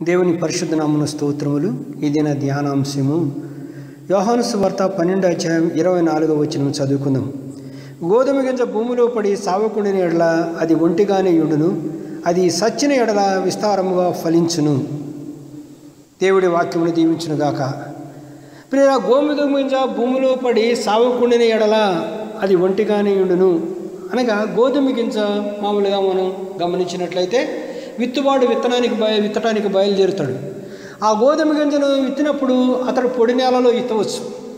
దేవుని పరిశుద్ధ నామన స్తోత్రములు ఇది నా ధ్యానాంశము యోహాను సువార్త పన్నెండు అధ్యాయం ఇరవై నాలుగవ వచనం చదువుకుందాం గోధుమ గింజ భూమిలో పడి సావకుడిని ఎడల అది ఒంటిగానే ఉండును అది సచ్చిన ఎడల విస్తారముగా ఫలించును దేవుడి వాక్యమును దీవించునుగాక ప్రియ గోధుమ గింజ భూమిలో పడి సావకుండిన ఎడల అది ఒంటిగానే ఉండును అనగా గోధుమ గింజ మామూలుగా మనం గమనించినట్లయితే విత్తువాడు విత్తనానికి బయ విత్తడానికి బయలుదేరుతాడు ఆ గోధుమ గింజను విత్తినప్పుడు అతడు పొడి నేలలో విత్తవచ్చు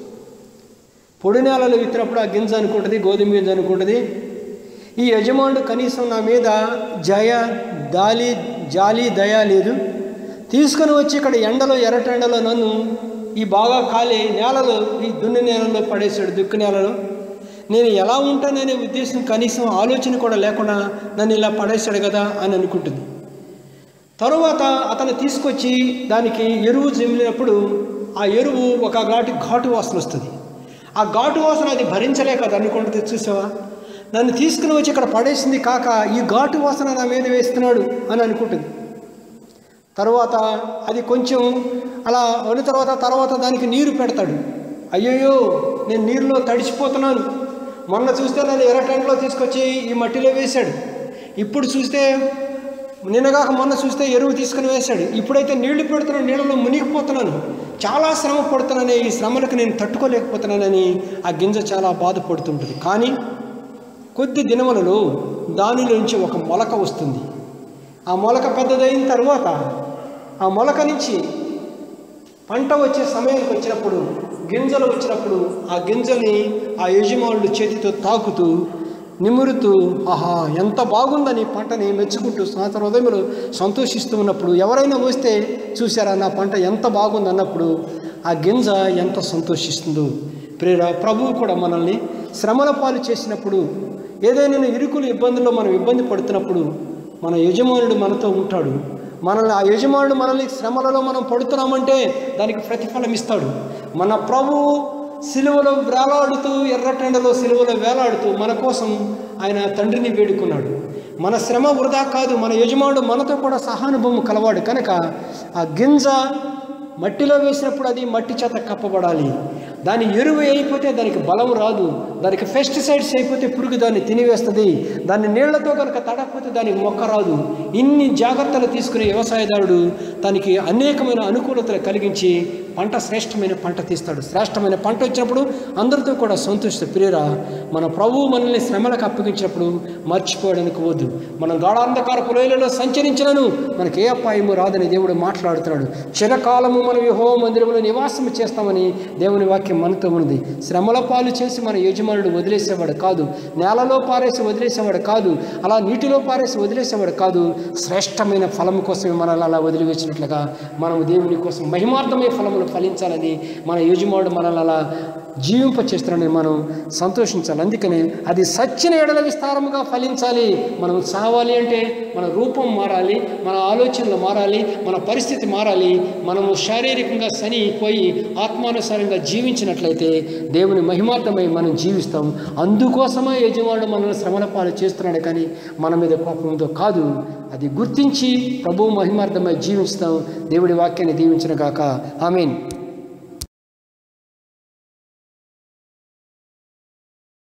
పొడి నేలలో విత్తినప్పుడు ఆ గింజ అనుకుంటుంది గోధుమ గింజ అనుకుంటుంది ఈ యజమానుడు కనీసం నా మీద జయ దాలి జాలి దయ లేదు తీసుకుని వచ్చి ఇక్కడ ఎండలో ఎర్రటెండలో నన్ను ఈ బాగా కాలే నేలలో ఈ దున్ని నేలలో పడేశాడు దుక్కు నేలలో నేను ఎలా ఉంటాననే ఉద్దేశం కనీసం ఆలోచన కూడా లేకుండా నన్ను ఇలా పడేశాడు కదా అని అనుకుంటుంది తరువాత అతను తీసుకొచ్చి దానికి ఎరువు జమిలినప్పుడు ఆ ఎరువు ఒక ఘాటు ఘాటు వాసన వస్తుంది ఆ ఘాటు వాసన అది భరించలేక అది అనుకుంటుంది చూసావా నన్ను తీసుకుని వచ్చి ఇక్కడ పడేసింది కాక ఈ ఘాటు వాసన నా మీద వేస్తున్నాడు అని అనుకుంటుంది తర్వాత అది కొంచెం అలా అయిన తర్వాత తర్వాత దానికి నీరు పెడతాడు అయ్యయ్యో నేను నీరులో తడిచిపోతున్నాను మొన్న చూస్తే నన్ను ఎర్ర టెంట్లో తీసుకొచ్చి ఈ మట్టిలో వేశాడు ఇప్పుడు చూస్తే నిన్నగాక మొన్న చూస్తే ఎరువు తీసుకుని వేశాడు ఇప్పుడైతే నీళ్లు పెడుతున్నాను నీళ్ళలో మునిగిపోతున్నాను చాలా శ్రమ పడుతున్నానే ఈ శ్రమలకు నేను తట్టుకోలేకపోతున్నానని ఆ గింజ చాలా బాధపడుతుంటుంది కానీ కొద్ది దినములలో దానిలోంచి ఒక మొలక వస్తుంది ఆ మొలక పెద్దదైన తర్వాత ఆ మొలక నుంచి పంట వచ్చే సమయానికి వచ్చినప్పుడు గింజలు వచ్చినప్పుడు ఆ గింజల్ని ఆ యజమానుడు చేతితో తాకుతూ నిమురుతూ ఆహా ఎంత బాగుందని పంటని మెచ్చుకుంటూ సంవత్సర హృదయంలో సంతోషిస్తూ ఉన్నప్పుడు ఎవరైనా వస్తే చూసారా నా పంట ఎంత బాగుంది అన్నప్పుడు ఆ గింజ ఎంత సంతోషిస్తుందో ప్రేర ప్రభువు కూడా మనల్ని శ్రమల పాలు చేసినప్పుడు ఏదైనా ఇరుకులు ఇబ్బందుల్లో మనం ఇబ్బంది పడుతున్నప్పుడు మన యజమానుడు మనతో ఉంటాడు మనల్ని ఆ యజమానుడు మనల్ని శ్రమలలో మనం పడుతున్నామంటే దానికి ప్రతిఫలం ఇస్తాడు మన ప్రభువు సిలువలో వేలాడుతూ ఎర్రటెండలో సిలువలో వేలాడుతూ మన కోసం ఆయన తండ్రిని వేడుకున్నాడు మన శ్రమ వృధా కాదు మన యజమానుడు మనతో కూడా సహానుభవం కలవాడు కనుక ఆ గింజ మట్టిలో వేసినప్పుడు అది మట్టి చేత కప్పబడాలి దాని ఎరువు అయిపోతే దానికి బలం రాదు దానికి పెస్టిసైడ్స్ అయిపోతే పురుగు దాన్ని తినివేస్తుంది దాన్ని నీళ్లతో కనుక తడకపోతే దానికి మొక్క రాదు ఇన్ని జాగ్రత్తలు తీసుకునే వ్యవసాయదారుడు తనకి అనేకమైన అనుకూలతలు కలిగించి పంట శ్రేష్టమైన పంట తీస్తాడు శ్రేష్టమైన పంట వచ్చినప్పుడు అందరితో కూడా సంతోషిత ప్రియరా మన ప్రభువు మనల్ని శ్రమలకు అప్పగించినప్పుడు మర్చిపోవడానికి వద్దు మనం గాఢాంధకార పొలంలో సంచరించినను మనకి ఏ అపాయము రాదని దేవుడు మాట్లాడుతున్నాడు చిరకాలము మనం యహో మందిరంలో నివాసం చేస్తామని దేవుని వాక్యం మనతో ఉంది శ్రమల పాలు చేసి మన యజమానుడు వదిలేసేవాడు కాదు నేలలో పారేసి వదిలేసేవాడు కాదు అలా నీటిలో పారేసి వదిలేసేవాడు కాదు శ్రేష్టమైన ఫలం కోసమే మనల్ని అలా వదిలివేసినట్లుగా మనం దేవుని కోసం మహిమార్థమైన ఫలములు ఫలించాలని మన యజమానుడు మనల్ని అలా జీవింప చేస్తున్నాడని మనం సంతోషించాలి అందుకని అది సచ్చిన ఎడల విస్తారముగా ఫలించాలి మనం సావాలి అంటే మన రూపం మారాలి మన ఆలోచనలు మారాలి మన పరిస్థితి మారాలి మనము శారీరకంగా సనిపోయి ఆత్మానుసారంగా జీవించినట్లయితే దేవుని మహిమార్థమై మనం జీవిస్తాం అందుకోసమే యజమానుడు మనల్ని శ్రమల పాలు చేస్తున్నాడు కానీ మన మీద కోపంతో కాదు అది గుర్తించి ప్రభువు మహిమార్థమై జీవిస్తాం దేవుడి వాక్యాన్ని దీవించిన గాక ఆమెన్